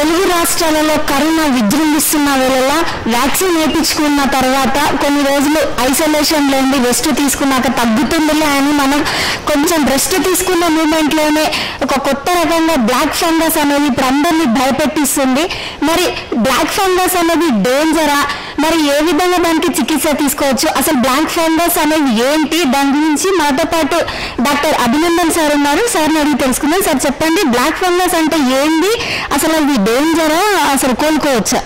తెలుగు రాష్ట్రాలలో కరోనా విజృంభిస్తున్న వేళ వ్యాక్సిన్ వేయించుకున్న తర్వాత కొన్ని రోజులు ఐసోలేషన్లో ఉండి రెస్ట్ తీసుకున్నాక తగ్గుతుందిలే అని మనం కొంచెం రెస్ట్ తీసుకున్న మూమెంట్లోనే ఒక కొత్త రకంగా బ్లాక్ ఫంగస్ అనేది ఇప్పుడు అందరినీ భయపెట్టిస్తుంది మరి బ్లాక్ ఫంగస్ అనేది డేంజరా మరి ఏ విధంగా దానికి చికిత్స తీసుకోవచ్చు అసలు బ్లాక్ ఫంగస్ అనేది ఏంటి దాని గురించి మాతో పాటు డాక్టర్ అభినందన్ సార్ ఉన్నారు సార్ని అడిగి తెలుసుకుందాం సార్ చెప్పండి బ్లాక్ ఫంగస్ అంటే ఏంది అసలు అది డేంజరా అసలు కోలుకోవచ్చా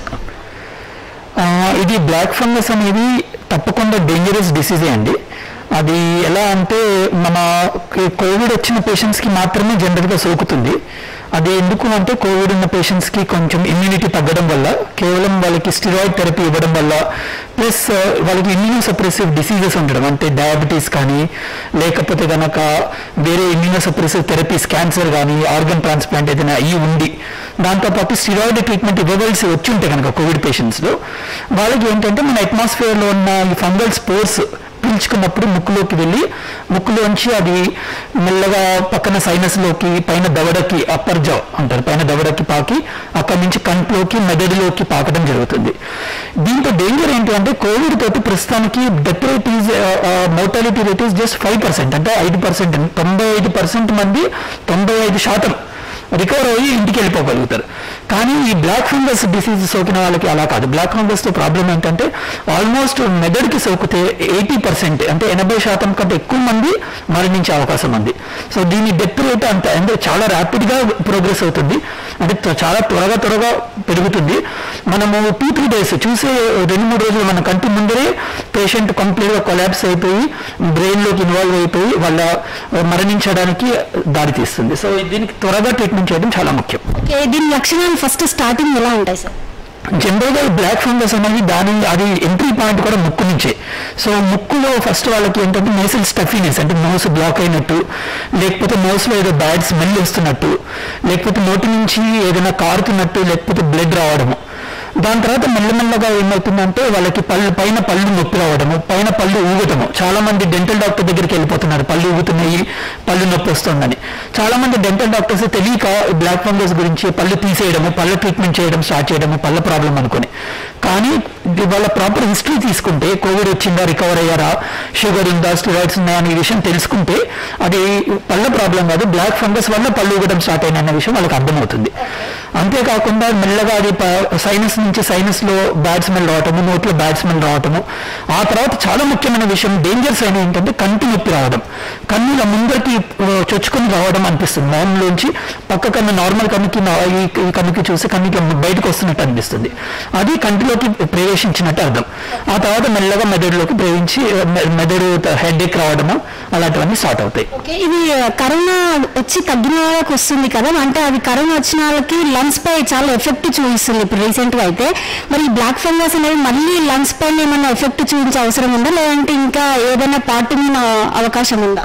ఆ, ఇది బ్లాక్ ఫంగస్ అనేది తప్పకుండా డేంజరస్ డిసీజే అండి అది ఎలా అంటే మన కి- కోవిడ్ వచ్చిన పేషెంట్స్కి మాత్రమే జనరల్గా సోకుతుంది అది ఎందుకు అంటే కోవిడ్ ఉన్న పేషెంట్స్కి కొంచెం ఇమ్యూనిటీ తగ్గడం వల్ల కేవలం వాళ్ళకి స్టిరాయిడ్ థెరపీ ఇవ్వడం వల్ల ప్లస్ వాళ్ళకి ఇమ్యూనో సప్రెసివ్ డిసీజెస్ ఉండడం అంటే డయాబెటీస్ కానీ లేకపోతే కనుక వేరే ఇమ్యూనో సప్రెసివ్ థెరపీస్ క్యాన్సర్ కానీ ఆర్గన్ ట్రాన్స్ప్లాంట్ ఏదైనా అయ్యి ఉంది దాంతోపాటు స్టిరాయిడ్ ట్రీట్మెంట్ ఇవ్వవలసి వచ్చి ఉంటే కనుక కోవిడ్ పేషెంట్స్లో వాళ్ళకి ఏంటంటే మన అట్మాస్ఫియర్లో ఉన్న ఈ ఫంగల్ స్పోర్స్ పీల్చుకున్నప్పుడు ముక్కులోకి వెళ్ళి ముక్కులోంచి అది మెల్లగా పక్కన సైనస్లోకి పైన దవడకి అప్పర్ జా అంటారు పైన దవడకి పాకి అక్కడి నుంచి కంట్లోకి మెదడులోకి పాకడం జరుగుతుంది దీంతో డేంజర్ ఏంటి అంటే కోవిడ్ తోటి ప్రస్తుతానికి death rate is mortality rate is just five percent అంటే ఐదు పర్సెంట్ తొంభై ఐదు పర్సెంట్ మంది తొంభై ఐదు శాతం రికవర్ అయ్యి ఇంటికి వెళ్ళిపోగలుగుతారు కానీ ఈ బ్లాక్ ఫంగస్ డిసీజ్ సోకిన వాళ్ళకి అలా కాదు బ్లాక్ ఫంగస్ తో ప్రాబ్లం ఏంటంటే ఆల్మోస్ట్ మెదడుకి సోకితే ఎయిటీ పర్సెంట్ అంటే ఎనభై శాతం కంటే ఎక్కువ మంది మరణించే అవకాశం ఉంది సో దీని డెత్ రేట్ అంత అంటే చాలా ర్యాపిడ్ గా ప్రోగ్రెస్ అవుతుంది అంటే త- చాలా త్వరగా త్వరగా పెరుగుతుంది మనము టూ త్రీ డేస్ చూసే రెండు మూడు రోజులు మన కంటి ముందరే పేషెంట్ కంప్లీట్ గా కొలాబ్స్ అయిపోయి బ్రెయిన్ లోకి ఇన్వాల్వ్ అయిపోయి వాళ్ళ ఆ, మరణించడానికి దారి తీస్తుంది సో దీనికి త్వరగా ట్రీట్మెంట్ చేయడం చాలా ముఖ్యం ఓకే దీని లక్షణాలు ఫస్ట్ స్టార్టింగ్ ఎలా ఉంటాయి సార్ జనరల్గా ఈ బ్లాక్ ఫంగస్ అనేది దాని అది ఎంట్రీ పాయింట్ కూడా ముక్కు నుంచే సో ముక్కులో ఫస్ట్ వాళ్ళకి ఏంటంటే నేసల్ స్టఫీనెస్ అంటే నోస్ బ్లాక్ అయినట్టు లేకపోతే నోస్లో ఏదో బ్యాడ్ స్మెల్ వస్తున్నట్టు లేకపోతే నోటి నుంచి ఏదైనా కారుతున్నట్టు లేకపోతే బ్లడ్ రావడము దాని తర్వాత మెల్లమెల్లగా ఏమవుతుందంటే వాళ్ళకి పళ్ళు పైన పళ్ళు నొప్పి రావడము పైన పళ్ళు ఊగటము చాలా మంది డెంటల్ డాక్టర్ దగ్గరికి వెళ్ళిపోతున్నారు పళ్ళు ఊగుతున్నాయి పళ్ళు నొప్పి వస్తుందని చాలా మంది డెంటల్ డాక్టర్స్ తెలియక బ్లాక్ ఫంగస్ గురించి పళ్ళు తీసేయడము పళ్ళ ట్రీట్మెంట్ చేయడం స్టార్ట్ చేయడము పళ్ళ ప్రాబ్లం అనుకుని కానీ ఇది వాళ్ళ ప్రాపర్ హిస్టరీ తీసుకుంటే కోవిడ్ వచ్చిందా రికవర్ అయ్యారా షుగర్ ఉందా స్టెరాయిడ్స్ ఉన్నాయా అనే విషయం తెలుసుకుంటే అది పళ్ళ ప్రాబ్లం కాదు బ్లాక్ ఫంగస్ వల్ల పళ్ళు ఊగడం స్టార్ట్ అయిన అన్న విషయం వాళ్ళకి అర్థమవుతుంది అంతేకాకుండా మెల్లగా అది సైనస్ నుంచి సైనస్ లో బ్యాడ్ స్మెల్ రావటము నోట్లో బ్యాడ్ స్మెల్ రావటము ఆ తర్వాత చాలా ముఖ్యమైన విషయం డేంజర్ సైన్ ఏంటంటే కంటి నొప్పి రావడం కన్నుల ముందరికి ఆ, చొచ్చుకొని రావడం అనిపిస్తుంది మౌన్లోంచి పక్క కన్ను నార్మల్ కన్నుకి నా- ఈ ఈ కన్నుకి చూసి కన్నుకి బయటకు వస్తున్నట్టు అనిపిస్తుంది అది కంటిలోకి ప్రవేశించినట్టు అర్థం ఆ తర్వాత మెల్లగా మెదడులోకి ప్రవేశించి ఆ, మె- మెదడు హెడ్ ఎక్ రావడము అలాంటివన్నీ స్టార్ట్ అవుతాయి ఓకే ఇది ఆ, కరోనా వచ్చి తగ్గిన వాళ్ళకి వస్తుంది కదా అంటే అది కరోనా వచ్చిన వాళ్ళకి లంగ్స్ పై చాలా ఎఫెక్ట్ చూపిస్తుంది ఇప్పుడు రీసెంట్ గా అయితే మరి ఈ బ్లాక్ ఫంగస్ అనేది మళ్ళీ లంగ్స్ పైన ఏమైనా ఎఫెక్ట్ చూపించే అవసరం ఉందా లేదంటే ఇంకా ఏదైనా పార్ట్ మీద అవకాశం ఉందా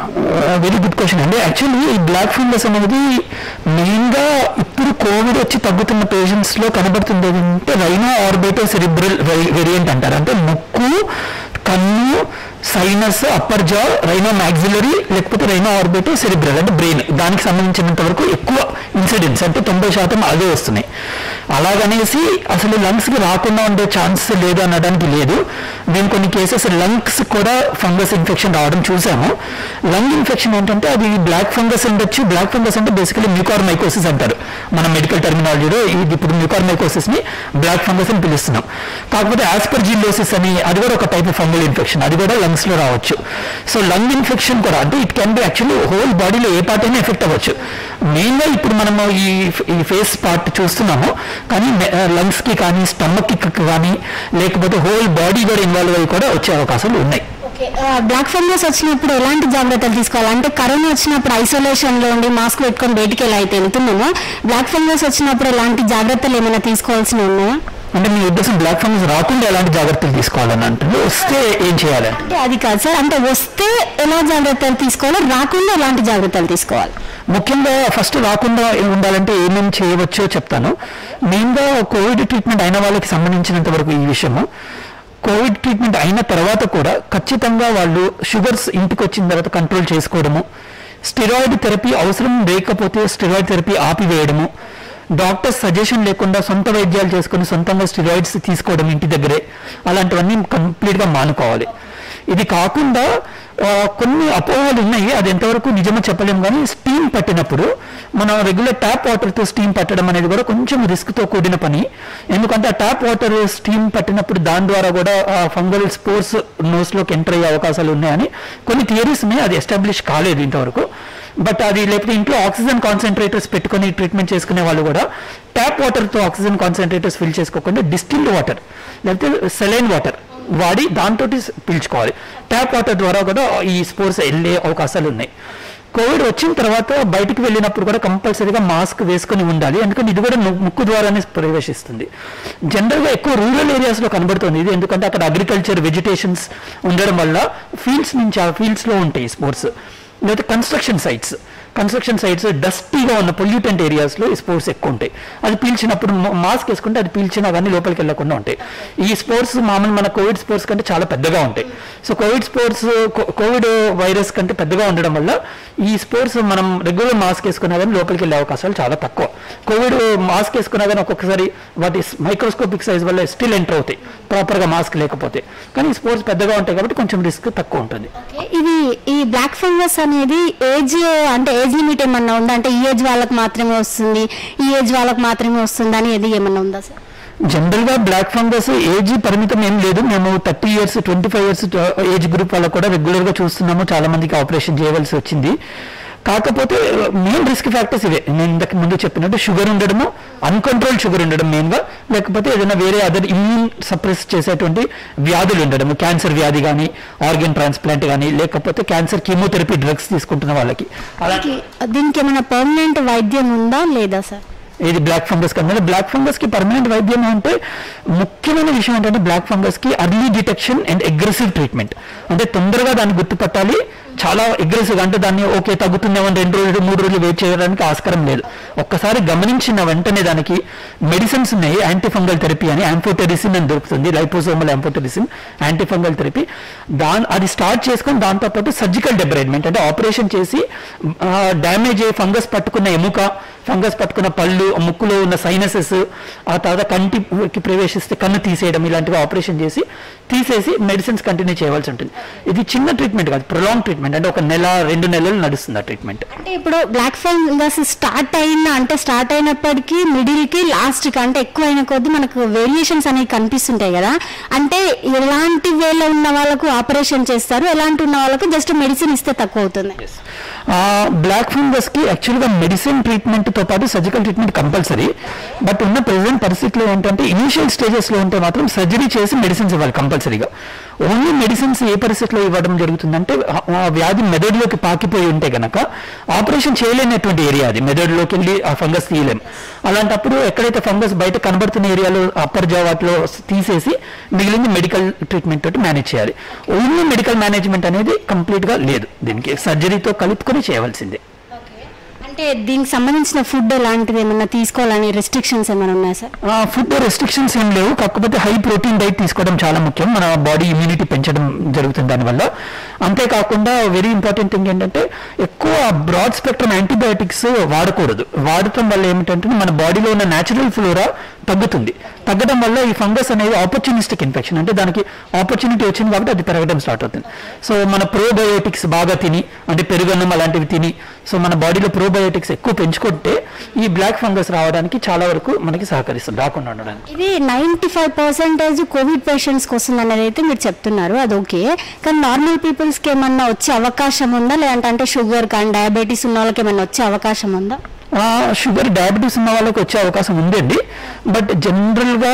వెరీ గుడ్ క్వశ్చన్ అండి యాక్చువల్లీ ఈ బ్లాక్ ఫంగస్ అనేది మెయిన్గా ఇప్పుడు కోవిడ్ వచ్చి తగ్గుతున్న పేషెంట్స్ లో కనబడుతుంది ఏంటంటే రైనో ఆర్బిటో సెరిబ్రల్ వేరియంట్ అంటారు అంటే ముక్కు కన్ను sinus upper jaw rhino maxillary లేకపోతే రైనో ఆర్బిటో సెరిబ్రల్ అంటే బ్రెయిన్ దానికి సంబంధించినంత వరకు ఎక్కువ ఇన్సిడెంట్స్ అంటే తొంభై శాతం అవే వస్తున్నాయి అలాగనేసి అసలు లంగ్స్ కి రాకుండా ఉండే ఛాన్స్ లేదు అనడానికి లేదు మేము కొన్ని కేసెస్ లంగ్స్ కూడా ఫంగస్ ఇన్ఫెక్షన్ రావడం చూసాము లంగ్ ఇన్ఫెక్షన్ ఏంటంటే అది బ్లాక్ ఫంగస్ ఉండొచ్చు బ్లాక్ ఫంగస్ అంటే బేసికలీ మ్యూకార్ మైకోసిస్ అంటారు మన మెడికల్ టెర్మినాలజీలో ఇది ఇప్పుడు మ్యూకార్ మైకోసిస్ ని బ్లాక్ ఫంగస్ అని పిలుస్తున్నాం కాకపోతే ఆస్పర్జిల్లోసిస్ అని అది కూడా ఒక టైప్ ఆఫ్ ఫంగల్ ఇన్ఫెక్షన్ అది కూడా లంగ్స్ లో రావచ్చు సో లంగ్ ఇన్ఫెక్షన్ కూడా అంటే it can be actually whole బాడీలో ఏ పార్ట్ అయినా ఎఫెక్ట్ అవ్వచ్చు మెయిన్ గా ఇప్పుడు మనము ఈ ఈ ఫేస్ పార్ట్ చూస్తున్నాము కానీ లంగ్స్ కి కానీ స్టమక్ కి కానీ లేకపోతే హోల్ బాడీ కూడా ఇన్వాల్వ్ అయ్యి కూడా వచ్చే అవకాశాలు ఉన్నాయి ఓకే బ్లాక్ ఫంగస్ వచ్చినప్పుడు ఎలాంటి జాగ్రత్తలు తీసుకోవాలి అంటే కరోనా వచ్చినప్పుడు ఐసోలేషన్ లో ఉండి మాస్క్ పెట్టుకొని బయటికి ఎలా అయితే వెళ్తున్నామో బ్లాక్ ఫంగస్ వచ్చినప్పుడు ఎలాంటి జాగ్రత్తలు ఏమైనా తీసుకోవాల్సి ఉన్నాయా అంటే మీ ఉద్దేశం బ్లాక్ ఫంగస్ రాకుండా ఎలాంటి జాగ్రత్తలు తీసుకోవాలని అంటుంది వస్తే ఏం చేయాలి అంటే అది కాదు సార్ అంటే వస్తే ఎలా జాగ్రత్తలు తీసుకోవాలి రాకుండా ఎలాంటి జాగ్రత్తలు తీసుకోవాలి ముఖ్యంగా ఫస్ట్ రాకుండా ఉండాలంటే ఏమేమి చేయవచ్చో చెప్తాను మెయిన్గా కోవిడ్ ట్రీట్మెంట్ అయిన వాళ్ళకి సంబంధించినంత వరకు ఈ విషయము కోవిడ్ ట్రీట్మెంట్ అయిన తర్వాత కూడా ఖచ్చితంగా వాళ్ళు షుగర్స్ ఇంటికి వచ్చిన తర్వాత కంట్రోల్ చేసుకోవడము స్టెరాయిడ్ థెరపీ అవసరం లేకపోతే స్టెరాయిడ్ థెరపీ ఆపివేయడము డాక్టర్స్ సజెషన్ లేకుండా సొంత వైద్యాలు చేసుకుని సొంతంగా స్టిరాయిడ్స్ తీసుకోవడం ఇంటి దగ్గరే అలాంటివన్నీ కంప్లీట్గా మానుకోవాలి ఇది కాకుండా ఆ, కొన్ని అపోహలు ఉన్నాయి అది ఎంతవరకు నిజమో చెప్పలేము కానీ స్టీమ్ పట్టినప్పుడు మనం రెగ్యులర్ ట్యాప్ వాటర్తో స్టీమ్ పట్టడం అనేది కూడా కొంచెం రిస్క్తో కూడిన పని ఎందుకంటే ఆ ట్యాప్ వాటర్ స్టీమ్ పట్టినప్పుడు దాని ద్వారా కూడా ఫంగల్ స్పోర్స్ నోస్లోకి ఎంటర్ అయ్యే అవకాశాలు ఉన్నాయని కొన్ని థియరీస్ ఉన్నాయి అది ఎస్టాబ్లిష్ కాలేదు ఇంతవరకు బట్ అది లేకపోతే ఇంట్లో ఆక్సిజన్ కాన్సన్ట్రేటర్స్ పెట్టుకొని ట్రీట్మెంట్ చేసుకునే వాళ్ళు కూడా ట్యాప్ వాటర్తో ఆక్సిజన్ కాన్సన్ట్రేటర్స్ ఫిల్ చేసుకోకుండా డిస్టిల్డ్ వాటర్ లేకపోతే సెలైన్ వాటర్ వాడి దాంతో పీల్చుకోవాలి ట్యాప్ వాటర్ ద్వారా కూడా ఈ స్పోర్ట్స్ వెళ్ళే అవకాశాలు ఉన్నాయి కోవిడ్ వచ్చిన తర్వాత బయటికి వెళ్ళినప్పుడు కూడా కంపల్సరీగా మాస్క్ వేసుకొని ఉండాలి ఎందుకంటే ఇది కూడా ను- ముక్కు ద్వారానే ప్రవేశిస్తుంది జనరల్గా ఎక్కువ రూరల్ ఏరియాస్లో కనబడుతుంది ఇది ఎందుకంటే అక్కడ అగ్రికల్చర్ వెజిటేషన్స్ ఉండడం వల్ల ఫీల్డ్స్ నుంచి ఆ ఫీల్డ్స్లో ఉంటాయి స్పోర్ట్స్ లేకపోతే కన్స్ట్రక్షన్ సైట్స్ కన్స్ట్రక్షన్ సైట్స్ డస్టీగా ఉన్న పొల్యూటెంట్ ఏరియాస్లో ఈ స్పోర్ట్స్ ఎక్కువ ఉంటాయి అది పీల్చినప్పుడు మాస్క్ వేసుకుంటే అది పీల్చినా కానీ లోపలికి వెళ్ళకుండా ఉంటాయి ఈ స్పోర్ట్స్ మామూలు మన కోవిడ్ స్పోర్ట్స్ కంటే చాలా పెద్దగా ఉంటాయి so covid spores covid virus కంటే పెద్దగా ఉండడం వల్ల ఈ స్పోర్ట్స్ మనం రెగ్యులర్ మాస్క్ వేసుకున్నా కానీ లోపలికి వెళ్ళే అవకాశాలు చాలా తక్కువ కోవిడ్ మాస్క్ వేసుకున్నా కానీ ఒక్కొక్కసారి వాటి మైక్రోస్కోపిక్ సైజ్ వల్ల స్టిల్ ఎంటర్ అవుతాయి ప్రాపర్గా మాస్క్ లేకపోతే కానీ ఈ స్పోర్ట్స్ పెద్దగా ఉంటాయి కాబట్టి కొంచెం రిస్క్ తక్కువ ఉంటుంది ఇది ఈ బ్లాక్ ఫంగస్ అనేది ఏజ్ అంటే ఏజ్ లిమిట్ ఏమన్నా ఉందా అంటే ఈ ఏజ్ వాళ్ళకి మాత్రమే వస్తుంది ఈ ఏజ్ వాళ్ళకి మాత్రమే వస్తుంది అని ఇది ఏమన్నా ఉందా సార్ జనరల్ గా బ్లాక్ ఫంగస్ ఏజ్ పరిమితం ఏం లేదు మేము thirty years twenty five years age group వాళ్ళకు కూడా రెగ్యులర్ గా చూస్తున్నాము చాలా మందికి ఆపరేషన్ చేయవలసి వచ్చింది కాకపోతే మెయిన్ రిస్క్ ఫ్యాక్టర్స్ ఇవే నేను ఇంతకు ముందు చెప్పినట్టు షుగర్ ఉండడము అన్కంట్రోల్ షుగర్ ఉండడం మెయిన్ గా లేకపోతే ఏదైనా వేరే అదర్ ఇమ్యూన్ సప్రెస్ చేసేటువంటి వ్యాధులు ఉండడము క్యాన్సర్ వ్యాధి కానీ ఆర్గన్ ట్రాన్స్ప్లాంట్ కానీ లేకపోతే క్యాన్సర్ కీమోథెరపీ డ్రగ్స్ తీసుకుంటున్న వాళ్ళకి అలాగే దీనికి ఏమైనా పర్మనెంట్ వైద్యం ఉందా లేదా సార్ ఇది బ్లాక్ ఫంగస్ కన్నా బ్లాక్ ఫంగస్ కి పర్మనెంట్ వైద్యం అంటే ముఖ్యమైన విషయం ఏంటంటే బ్లాక్ ఫంగస్ కి early detection and aggressive treatment అంటే తొందరగా దాన్ని గుర్తుపట్టాలి చాలా అగ్రెసివ్ అంటే దాన్ని ఓకే తగ్గుతుందేమో రెండు రోజులు మూడు రోజులు వెయిట్ చేయడానికి ఆస్కారం లేదు ఒక్కసారి గమనించిన వెంటనే దానికి మెడిసిన్స్ ఉన్నాయి యాంటీ ఫంగల్ థెరపీ అని యాంఫోటెరిసిన్ అని దొరుకుతుంది liposomal amphotericin anti fungal therapy దాని అది స్టార్ట్ చేసుకొని దాంతోపాటు సర్జికల్ డెబ్రైడ్మెంట్ అంటే ఆపరేషన్ చేసి డ్యామేజ్ అయ్యి ఫంగస్ పట్టుకున్న ఎముక ఫంగస్ పట్టుకున్న పళ్ళు ఆ ముక్కులో ఉన్న సైనసెస్ ఆ తర్వాత కంటికి ప్రవేశిస్తే కన్ను తీసేయడం ఇలాంటివి ఆపరేషన్ చేసి తీసేసి మెడిసిన్స్ కంటిన్యూ చేయవలసి ఉంటుంది ఇది చిన్న ట్రీట్మెంట్ కాదు ప్రొలాంగ్ ట్రీట్మెంట్ అంటే ఒక నెల రెండు నెలలు నడుస్తుంది ఆ ట్రీట్మెంట్ అంటే ఇప్పుడు బ్లాక్ ఫంగస్ స్టార్ట్ అయిన అంటే స్టార్ట్ అయినప్పటికీ మిడిల్ కి లాస్ట్ కి అంటే ఎక్కువ అయిన కొద్దీ మనకు వేరియేషన్స్ అనేవి కనిపిస్తుంటాయి కదా అంటే ఎలాంటి వేలో ఉన్న వాళ్ళకు ఆపరేషన్ చేస్తారు ఎలాంటి ఉన్న వాళ్ళకు జస్ట్ మెడిసిన్ ఇస్తే తక్కువ అవుతుంది బ్లాక్ ఫంగస్ కి యాక్చువల్గా మెడిసిన్ ట్రీట్మెంట్ తో పాటు సర్జికల్ ట్రీట్మెంట్ కంపల్సరీ బట్ ఉన్న ప్రెసెంట్ పరిస్థితిలో ఏంటంటే ఇనీషియల్ స్టేజెస్ లో ఉంటే మాత్రం సర్జరీ చేసి మెడిసిన్స్ ఇవ్వాలి కంపల్సరీగా ఓన్లీ మెడిసిన్స్ ఏ పరిస్థితిలో ఇవ్వడం జరుగుతుందంటే ఆ- ఆ వ్యాధి మెదడులోకి పాకిపోయి ఉంటే గనక ఆపరేషన్ చేయలేనటువంటి ఏరియా అది మెదడులోకి వెళ్ళి ఆ ఫంగస్ తీయలేం అలాంటప్పుడు ఎక్కడైతే ఫంగస్ బయట కనబడుతున్న ఏరియాలో అప్పర్ జా వాటిలో తీసేసి మిగిలింది మెడికల్ ట్రీట్మెంట్ తోటి మేనేజ్ చేయాలి ఓన్లీ మెడికల్ మేనేజ్మెంట్ అనేది కంప్లీట్ గా లేదు దీనికి సర్జరీతో కలుపుకొని చేయవలసిందే అంటే దీనికి సంబంధించిన ఫుడ్ ఎలాంటిది ఏమన్నా తీసుకోవాలని రెస్ట్రిక్షన్స్ ఏమైనా ఉన్నాయా సార్ ఫుడ్ రెస్ట్రిక్షన్స్ ఏం లేవు కాకపోతే హై ప్రోటీన్ డైట్ తీసుకోవడం చాలా ముఖ్యం మన బాడీ ఇమ్యూనిటీ పెంచడం జరుగుతుంది దానివల్ల అంతేకాకుండా వెరీ ఇంపార్టెంట్ థింగ్ ఏంటంటే ఎక్కువ బ్రాడ్ స్పెక్ట్రమ్ యాంటీబయాటిక్స్ వాడకూడదు వాడటం వల్ల ఏమిటంటే మన బాడీలో ఉన్న న్యాచురల్ ఫ్లోరా తగ్గుతుంది తగ్గడం వల్ల ఈ ఫంగస్ అనేది ఆపర్చునిస్టిక్ ఇన్ఫెక్షన్ అంటే దానికి ఆపర్చునిటీ వచ్చింది కాబట్టి అది పెరగడం స్టార్ట్ అవుతుంది సో మన ప్రోబయోటిక్స్ బాగా తిని అంటే పెరుగన్నం అలాంటివి తిని సో మన బాడీలో ప్రోబయోటిక్స్ ఎక్కువ పెంచుకుంటే ఈ బ్లాక్ ఫంగస్ రావడానికి చాలా వరకు మనకి సహకరిస్తుంది రాకుండా ఉండడానికి ఇది నైంటీ ఫైవ్ పర్సెంటేజ్ కోవిడ్ పేషెంట్స్కి వస్తుంది అనేది అయితే మీరు చెప్తున్నారు అది ఓకే కానీ నార్మల్ పీపుల్స్కి ఏమన్నా వచ్చే అవకాశం ఉందా లేదంటే అంటే షుగర్ కానీ డయాబెటీస్ ఉన్న వాళ్ళకి ఏమన్నా వచ్చే అవకాశం ఉందా ఆ, షుగర్ డయాబెటీస్ ఉన్న వాళ్ళకి వచ్చే అవకాశం ఉందండి బట్ జనరల్గా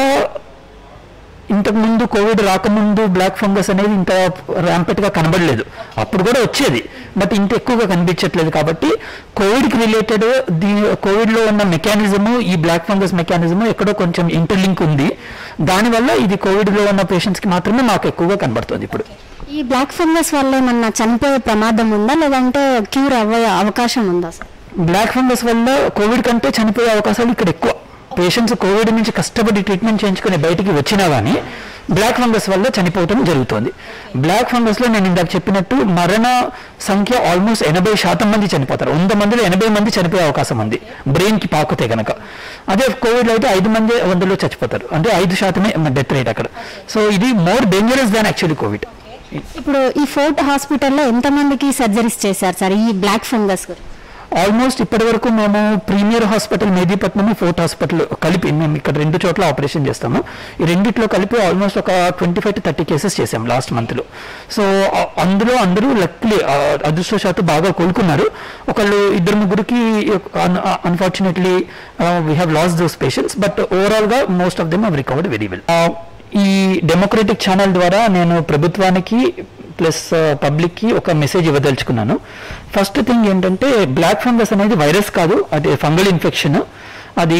ఇంతకు ముందు కోవిడ్ రాకముందు బ్లాక్ ఫంగస్ అనేది ఇంత rampant గా కనబడలేదు అప్పుడు కూడా వచ్చేది బట్ ఇంత ఎక్కువగా కనిపించట్లేదు కాబట్టి కోవిడ్కి రిలేటెడ్ దీ కోవిడ్లో ఉన్న మెకానిజము ఈ బ్లాక్ ఫంగస్ మెకానిజము ఎక్కడో కొంచెం ఇంటర్లింక్ ఉంది దానివల్ల ఇది కోవిడ్లో ఉన్న పేషెంట్స్కి మాత్రమే మాకు ఎక్కువగా కనబడుతుంది ఇప్పుడు ఈ బ్లాక్ ఫంగస్ వల్ల ఏమన్నా చనిపోయే ప్రమాదం ఉందా లేదంటే క్యూర్ అవ్వే అవకాశం ఉందా సార్ బ్లాక్ ఫంగస్ వల్ల కోవిడ్ కంటే చనిపోయే అవకాశాలు ఇక్కడ ఎక్కువ పేషెంట్స్ కోవిడ్ నుంచి కష్టపడి ట్రీట్మెంట్ చేయించుకుని బయటికి వచ్చినా కానీ బ్లాక్ ఫంగస్ వల్ల చనిపోవటం జరుగుతుంది బ్లాక్ ఫంగస్ లో నేను ఇందాక చెప్పినట్టు మరణ సంఖ్య ఆల్మోస్ట్ ఎనభై శాతం మంది చనిపోతారు వంద మందిలో ఎనభై మంది చనిపోయే అవకాశం ఉంది బ్రెయిన్ కి పాకుతే గనక అదే కోవిడ్ అయితే ఐదు మంది వందలో చచ్చిపోతారు అంటే ఐదు శాతమే డెత్ రేట్ అక్కడ సో ఇది more dangerous than actually covid ఇప్పుడు ఈ ఫోర్ట్ హాస్పిటల్లో ఎంతమందికి సర్జరీస్ చేశారు సార్ ఈ బ్లాక్ ఫంగస్ ఆల్మోస్ట్ ఇప్పటి వరకు మేము Premier Hospital Mehdipatnam Fort Hospital కలిపి మేము ఇక్కడ రెండు చోట్ల ఆపరేషన్ చేస్తాము ఈ రెండిట్లో కలిపి ఆల్మోస్ట్ ఒక twenty five to thirty cases చేసాం లాస్ట్ మంత్లో సో ఆ- అందులో అందరూ లక్లీ అదృష్టవశాత్తు బాగా కోలుకున్నారు ఒకళ్ళు ఇద్దరు ముగ్గురికి unfortunately we have loss those patients but ఓవరాల్గా most of them have recovered very well ఈ డెమోక్రటిక్ ఛానల్ ద్వారా నేను ప్రభుత్వానికి ప్లస్ పబ్లిక్కి ఒక మెసేజ్ ఇవ్వదలుచుకున్నాను ఫస్ట్ థింగ్ ఏంటంటే బ్లాక్ ఫంగస్ అనేది వైరస్ కాదు అది ఫంగల్ ఇన్ఫెక్షన్ అది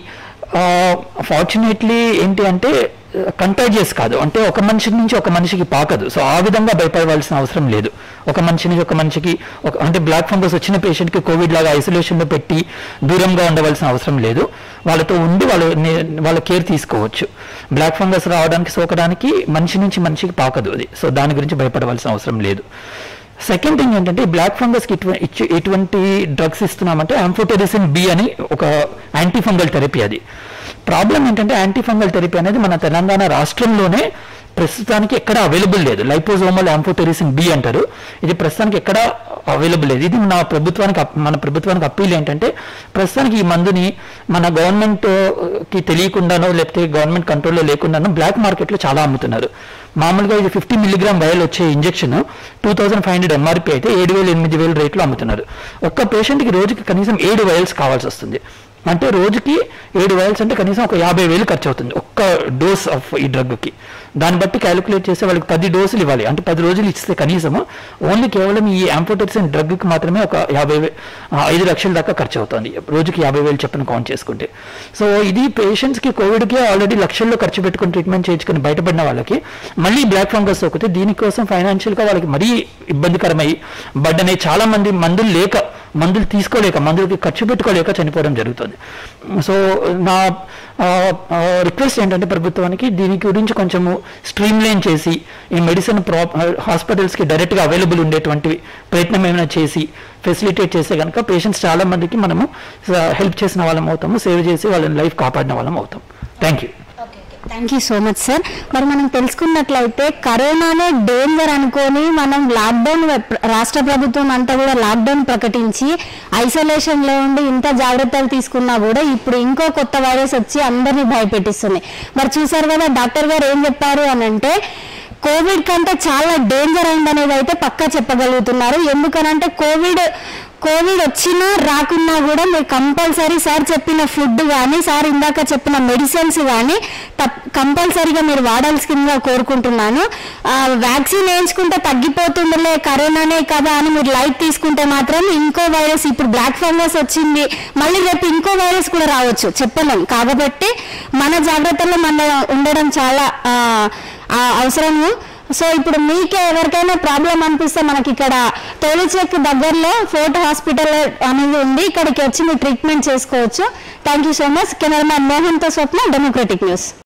ఫార్చునేట్లీ ఏంటి అంటే కంటాజియస్ కాదు అంటే ఒక మనిషి నుంచి ఒక మనిషికి పాకదు సో ఆ విధంగా భయపడవలసిన అవసరం లేదు ఒక మనిషి నుంచి ఒక మనిషికి ఒక అంటే బ్లాక్ ఫంగస్ వచ్చిన పేషెంట్కి కోవిడ్ లాగా ఐసోలేషన్లో పెట్టి దూరంగా ఉండవలసిన అవసరం లేదు వాళ్ళతో ఉండి వాళ్ళు నే- వాళ్ళ కేర్ తీసుకోవచ్చు బ్లాక్ ఫంగస్ రావడానికి సోకడానికి మనిషి నుంచి మనిషికి పాకదు అది సో దాని గురించి భయపడవలసిన అవసరం లేదు సెకండ్ థింగ్ ఏంటంటే ఈ బ్లాక్ ఫంగస్కి ఇటు ఇచ్చి- ఎటువంటి డ్రగ్స్ ఇస్తున్నామంటే ఆంఫోటెరిసిన్ బి అని ఒక యాంటీ ఫంగల్ థెరపీ అది ప్రాబ్లం ఏంటంటే యాంటీ ఫంగల్ థెరపీ అనేది మన తెలంగాణ రాష్ట్రంలోనే ప్రస్తుతానికి ఎక్కడ అవైలబుల్ లేదు లైపోజోమల్ ఆంఫోటెరిసిన్ బి అంటారు ఇది ప్రస్తుతానికి ఎక్కడ అవైలబుల్ లేదు ఇది నా ప్రభుత్వానికి అప్- మన ప్రభుత్వానికి అప్పీల్ ఏంటంటే ప్రస్తుతానికి ఈ మందుని మన గవర్నమెంట్ కి తెలియకుండానో లేకపోతే గవర్నమెంట్ కంట్రోల్లో లేకుండానో బ్లాక్ మార్కెట్లో చాలా అమ్ముతున్నారు మామూలుగా ఇది ఫిఫ్టీ మిల్లీగ్రామ్ వయల్ వచ్చే injection two thousand five hundred MRP అయితే ఏడు వేలు ఎనిమిది వేలు రేట్లో అమ్ముతున్నారు ఒక్క పేషెంట్కి రోజుకి కనీసం ఏడు వయల్స్ కావాల్సి వస్తుంది అంటే రోజుకి ఏడు వయల్స్ అంటే కనీసం ఒక యాభై వేలు ఖర్చు అవుతుంది ఒక్క డోస్ ఆఫ్ ఈ డ్రగ్కి దాన్ని బట్టి క్యాలిక్యులేట్ చేస్తే వాళ్ళకి పది డోసులు ఇవ్వాలి అంటే పది రోజులు ఇస్తే కనీసం ఓన్లీ కేవలం ఈ యాంపోటెక్సిన్ డ్రగ్కి మాత్రమే ఒక యాభై వే- ఆ, ఐదు లక్షల దాకా ఖర్చు అవుతుంది రోజుకి యాభై వేలు చెప్పిన కౌంట్ చేసుకుంటే సో ఇది పేషెంట్స్కి కోవిడ్కి ఆల్రెడీ లక్షల్లో ఖర్చు పెట్టుకుని ట్రీట్మెంట్ చేయించుకుని బయటపడిన వాళ్ళకి మళ్ళీ బ్లాక్ ఫంగస్ సోకితే దీనికోసం ఫైనాన్షియల్గా వాళ్ళకి మరీ ఇబ్బందికరమై బడ్డనే చాలా మంది మందులు లేక మందులు తీసుకోలేక మందులకి ఖర్చు పెట్టుకోలేక చనిపోవడం జరుగుతుంది సో నా రిక్వెస్ట్ ఏంటంటే ప్రభుత్వానికి దీని గురించి కొంచెము స్ట్రీమ్ లైన్ చేసి ఈ మెడిసిన్ ప్రా హాస్పిటల్స్కి డైరెక్ట్గా అవైలబుల్ ఉండేటువంటి ప్రయత్నం ఏమైనా చేసి ఫెసిలిటేట్ చేస్తే కనుక పేషెంట్స్ చాలా మందికి మనము హెల్ప్ చేసిన వాళ్ళం అవుతాము సేవ్ చేసి వాళ్ళని లైఫ్ కాపాడిన వాళ్ళం అవుతాం thank you thank you so much sir మరి మనం తెలుసుకున్నట్లయితే కరోనానే డేంజర్ అనుకొని మనం లాక్డౌన్ రాష్ట్ర ప్రభుత్వం అంతా కూడా లాక్డౌన్ ప్రకటించి ఐసోలేషన్ లో ఉండి ఇంత జాగ్రత్తలు తీసుకున్నా కూడా ఇప్పుడు ఇంకో కొత్త వైరస్ వచ్చి అందరినీ భయపెట్టిస్తుంది మరి చూసారు కదా డాక్టర్ గారు ఏం చెప్పారు అని అంటే కోవిడ్ కంటే చాలా డేంజర్ అయిందనేది అయితే పక్కా చెప్పగలుగుతున్నారు ఎందుకనంటే కోవిడ్ కోవిడ్ వచ్చినా రాకున్నా కూడా మీరు కంపల్సరీ సార్ చెప్పిన ఫుడ్ కానీ సార్ ఇందాక చెప్పిన మెడిసిన్స్ కానీ కంపల్సరీగా మీరు వాడాల్సిందిగా కోరుకుంటున్నాను వ్యాక్సిన్ వేయించుకుంటే తగ్గిపోతుందిలే కరోనానే కదా అని మీరు లైట్ తీసుకుంటే మాత్రం ఇంకో వైరస్ ఇప్పుడు బ్లాక్ ఫంగస్ వచ్చింది మళ్ళీ రేపు ఇంకో వైరస్ కూడా రావచ్చు చెప్పలేం కాబట్టి మన జాగ్రత్తలో మన ఉండడం చాలా ఆ, ఆ, అవసరము సో ఇప్పుడు మీకే ఎవరికైనా ప్రాబ్లం అనిపిస్తే మనకి ఇక్కడ తోలిచెక్ దగ్గరలో ఫోర్ట్ హాస్పిటల్ అనేది ఉంది ఇక్కడికి వచ్చి మీరు ట్రీట్మెంట్ చేసుకోవచ్చు thank you so much cameraman మోహన్తో స్వప్న డెమోక్రటిక్ న్యూస్